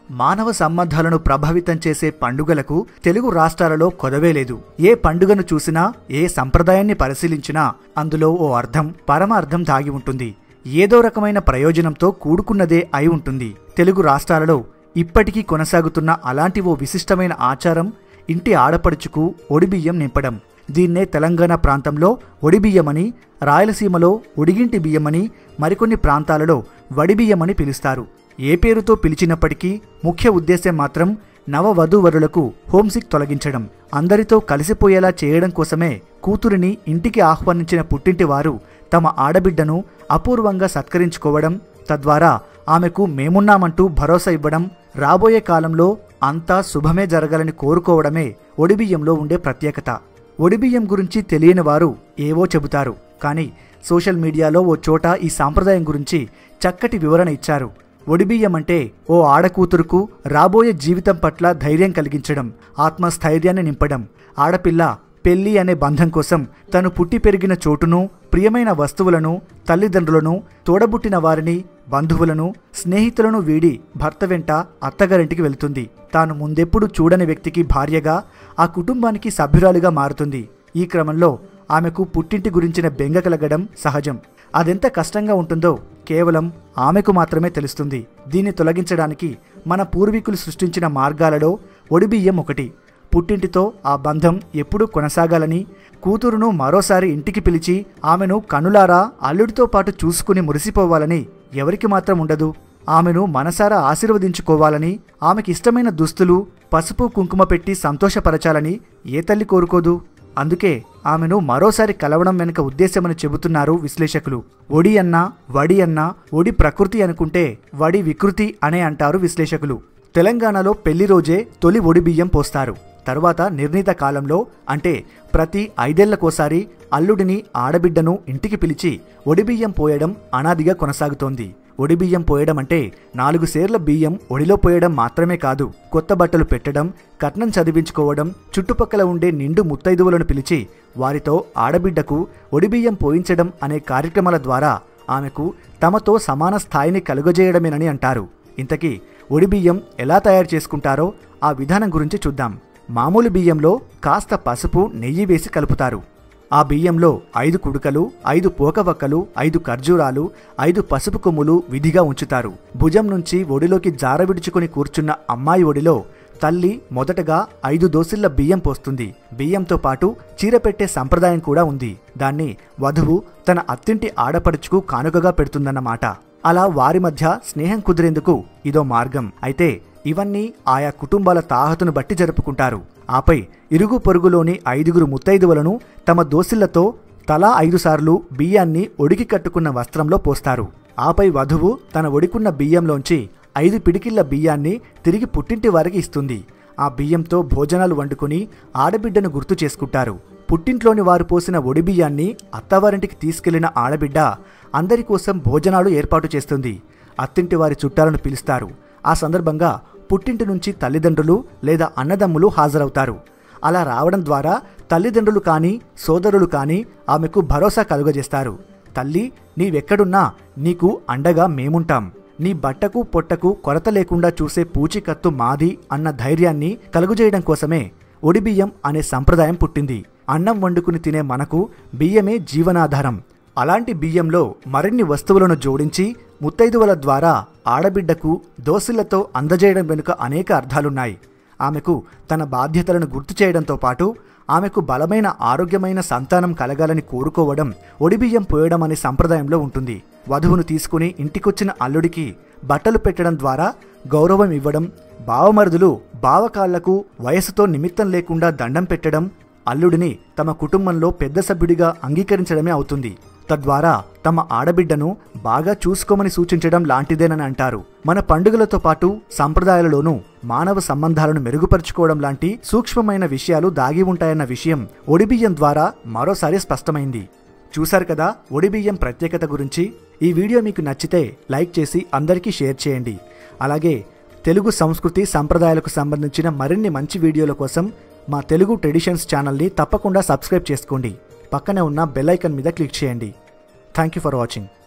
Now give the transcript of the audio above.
మానవ సంబంధాలను ప్రభావితం చేసే పండుగలకు తెలుగు రాష్ట్రాలలో కొదవే లేదు ఏ పండుగను చూసినా ఏ సంప్రదాయాన్ని పరిశీలించినా అందులో ఓ అర్థం పరమార్థం దాగి ఉంటుంది ఏదో రకమైన ప్రయోజనంతో కూడుకున్నదే అయి ఉంటుంది తెలుగు రాష్ట్రాలలో ఇప్పటికీ కొనసాగుతున్న అలాంటి ఓ విశిష్టమైన ఆచారం ఇంటి ఆడపడుచుకు ఒడిబియ్యం నింపడం దీన్నే తెలంగాణ ప్రాంతంలో ఒడిబియ్యమని రాయలసీమలో ఒడిగింటి బియ్యమని మరికొన్ని ప్రాంతాలలో వడిబియ్యమని పిలుస్తారు ఏ పేరుతో పిలిచినప్పటికీ ముఖ్య ఉద్దేశం మాత్రం నవవధూవరులకు హోంసిక్ తొలగించడం అందరితో కలిసిపోయేలా చేయడం కోసమే కూతురిని ఇంటికి ఆహ్వానించిన పుట్టింటి వారు తమ ఆడబిడ్డను అపూర్వంగా సత్కరించుకోవడం తద్వారా ఆమెకు మేమున్నామంటూ భరోసా ఇవ్వడం రాబోయే కాలంలో అంతా శుభమే జరగాలని కోరుకోవడమే ఒడిబియ్యంలో ఉండే ప్రత్యేకత ఒడిబియ్యం గురించి తెలియని వారు ఏవో చెబుతారు కానీ సోషల్ మీడియాలో ఓ చోట ఈ సాంప్రదాయం గురించి చక్కటి వివరణ ఇచ్చారు ఒడిబియ్యం అంటే ఓ ఆడకూతురుకు రాబోయే జీవితం పట్ల ధైర్యం కలిగించడం ఆత్మస్థైర్యాన్ని నింపడం ఆడపిల్ల పెళ్లి అనే బంధం కోసం తను పుట్టి పెరిగిన చోటును ప్రియమైన వస్తువులను తల్లిదండ్రులను తోడబుట్టిన వారిని బంధువులను స్నేహితులను వీడి భర్త వెంట అత్తగారింటికి వెళ్తుంది తాను ముందెప్పుడు చూడని వ్యక్తికి భార్యగా ఆ కుటుంబానికి సభ్యురాలుగా మారుతుంది ఈ క్రమంలో ఆమెకు పుట్టింటి గురించిన బెంగ కలగడం సహజం అదెంత కష్టంగా ఉంటుందో కేవలం ఆమెకు మాత్రమే తెలుస్తుంది దీన్ని తొలగించడానికి మన పూర్వీకులు సృష్టించిన మార్గాలలో ఒడిబియ్యం ఒకటి పుట్టింటితో ఆ బంధం ఎప్పుడూ కొనసాగాలని కూతురును మరోసారి ఇంటికి పిలిచి ఆమెను కనులారా అల్లుడితో పాటు చూసుకుని మురిసిపోవాలని ఎవరికి మాత్రం ఉండదు ఆమెను మనసారా ఆశీర్వదించుకోవాలని ఆమెకి ఇష్టమైన దుస్తులు పసుపు కుంకుమ పెట్టి సంతోషపరచాలని ఏ తల్లి కోరుకోదు అందుకే ఆమెను మరోసారి కలవడం వెనుక ఉద్దేశమని చెబుతున్నారు విశ్లేషకులు ఒడి అన్నా వడి అన్నా ఒడి ప్రకృతి అనుకుంటే వడి వికృతి అనే అంటారు విశ్లేషకులు తెలంగాణలో పెళ్లి రోజే తొలి ఒడి బియ్యం పోస్తారు తరువాత నిర్ణీత కాలంలో అంటే ప్రతి ఐదేళ్లకోసారి అల్లుడిని ఆడబిడ్డను ఇంటికి పిలిచి ఒడిబియ్యం పోయడం అనాదిగా కొనసాగుతోంది ఒడిబియ్యం పోయడం అంటే నాలుగు సేర్ల బియ్యం ఒడిలో పోయడం మాత్రమే కాదు కొత్త బట్టలు పెట్టడం కట్నం చదివించుకోవడం చుట్టుపక్కల ఉండే నిండు ముత్తైదువులను పిలిచి వారితో ఆడబిడ్డకు ఒడిబియ్యం పోయించడం అనే కార్యక్రమాల ద్వారా ఆమెకు తమతో సమాన స్థాయిని కలుగజేయడమేనని అంటారు ఇంతకీ ఒడిబియ్యం ఎలా తయారు చేసుకుంటారో ఆ విధానం గురించి చూద్దాం మామూలు బియ్యంలో కాస్త పసుపు నెయ్యి వేసి కలుపుతారు ఆ బియ్యంలో ఐదు కుడుకలు ఐదు పోకవక్కలు ఐదు ఖర్జూరాలు ఐదు పసుపు కొమ్ములు విధిగా ఉంచుతారు భుజం నుంచి ఒడిలోకి జారవిడుచుకుని కూర్చున్న అమ్మాయి ఒడిలో తల్లి మొదటగా ఐదు దోసిళ్ల బియ్యం పోస్తుంది బియ్యంతో పాటు చీర పెట్టే సంప్రదాయం కూడా ఉంది దాన్ని వధువు తన అత్తింటి ఆడపడుచుకు కానుకగా పెడుతుందన్నమాట అలా వారి మధ్య స్నేహం కుదిరేందుకు ఇదో మార్గం అయితే ఇవన్నీ ఆయా కుటుంబాల తాహతును బట్టి జరుపుకుంటారు ఆపై ఇరుగు పొరుగులోని ఐదుగురు ముత్తైదువులను తమ దోసిళ్లతో తలా ఐదు సార్లు బియ్యాన్ని ఒడికి కట్టుకున్న వస్త్రంలో పోస్తారు ఆపై వధువు తన ఒడికున్న బియ్యంలోంచి ఐదు పిడికిళ్ల బియ్యాన్ని తిరిగి పుట్టింటి వారికి ఇస్తుంది ఆ బియ్యంతో భోజనాలు వండుకుని ఆడబిడ్డను గుర్తు చేసుకుంటారు పుట్టింట్లోని వారు పోసిన ఒడి బియ్యాన్ని అత్తవారింటికి తీసుకెళ్లిన ఆడబిడ్డ అందరి కోసం భోజనాలు ఏర్పాటు చేస్తుంది అత్తింటి వారి చుట్టాలను పిలుస్తారు ఆ సందర్భంగా పుట్టింటి నుంచి తల్లిదండ్రులు లేదా అన్నదమ్ములు హాజరవుతారు అలా రావడం ద్వారా తల్లిదండ్రులు కానీ సోదరులు కానీ ఆమెకు భరోసా కలుగజేస్తారు తల్లి నీవెక్కడున్నా నీకు అండగా మేముంటాం నీ బట్టకు పొట్టకు కొరత లేకుండా చూసే పూచికత్తు మాది అన్న ధైర్యాన్ని కలుగజేయడం కోసమే ఒడిబియ్యం అనే సంప్రదాయం పుట్టింది అన్నం వండుకుని తినే మనకు బియ్యమే జీవనాధారం అలాంటి బియ్యంలో మరిన్ని వస్తువులను జోడించి ముత్తైదువుల ద్వారా ఆడబిడ్డకు దోసిళ్లతో అందజేయడం వెనుక అనేక అర్థాలున్నాయి ఆమెకు తన బాధ్యతలను గుర్తు చేయడంతో పాటు ఆమెకు బలమైన ఆరోగ్యమైన సంతానం కలగాలని కోరుకోవడం ఒడిబియ్యం పోయడం అనే సంప్రదాయంలో ఉంటుంది వధువును తీసుకుని ఇంటికొచ్చిన అల్లుడికి బట్టలు పెట్టడం ద్వారా గౌరవం ఇవ్వడం బావమరుదులు బావకాళ్లకు వయసుతో నిమిత్తం లేకుండా దండం పెట్టడం అల్లుడిని తమ కుటుంబంలో పెద్ద సభ్యుడిగా అంగీకరించడమే అవుతుంది తద్వారా తమ ఆడబిడ్డను బాగా చూసుకోమని సూచించడం లాంటిదేనని అంటారు మన పండుగలతో పాటు సంప్రదాయాలలోనూ మానవ సంబంధాలను మెరుగుపరుచుకోవడం లాంటి సూక్ష్మమైన విషయాలు దాగి ఉంటాయన్న విషయం ఒడిబియ్యం ద్వారా మరోసారి స్పష్టమైంది చూశారు కదా ఒడిబియ్యం ప్రత్యేకత గురించి ఈ వీడియో మీకు నచ్చితే లైక్ చేసి అందరికీ షేర్ చేయండి అలాగే తెలుగు సంస్కృతి సంప్రదాయాలకు సంబంధించిన మరిన్ని మంచి వీడియోల కోసం మా తెలుగు ట్రెడిషన్స్ ఛానల్ని తప్పకుండా సబ్స్క్రైబ్ చేసుకోండి పక్కనే ఉన్న బెల్ ఐకాన్ మీద క్లిక్ చేయండి థ్యాంక్ యూ ఫర్ వాచింగ్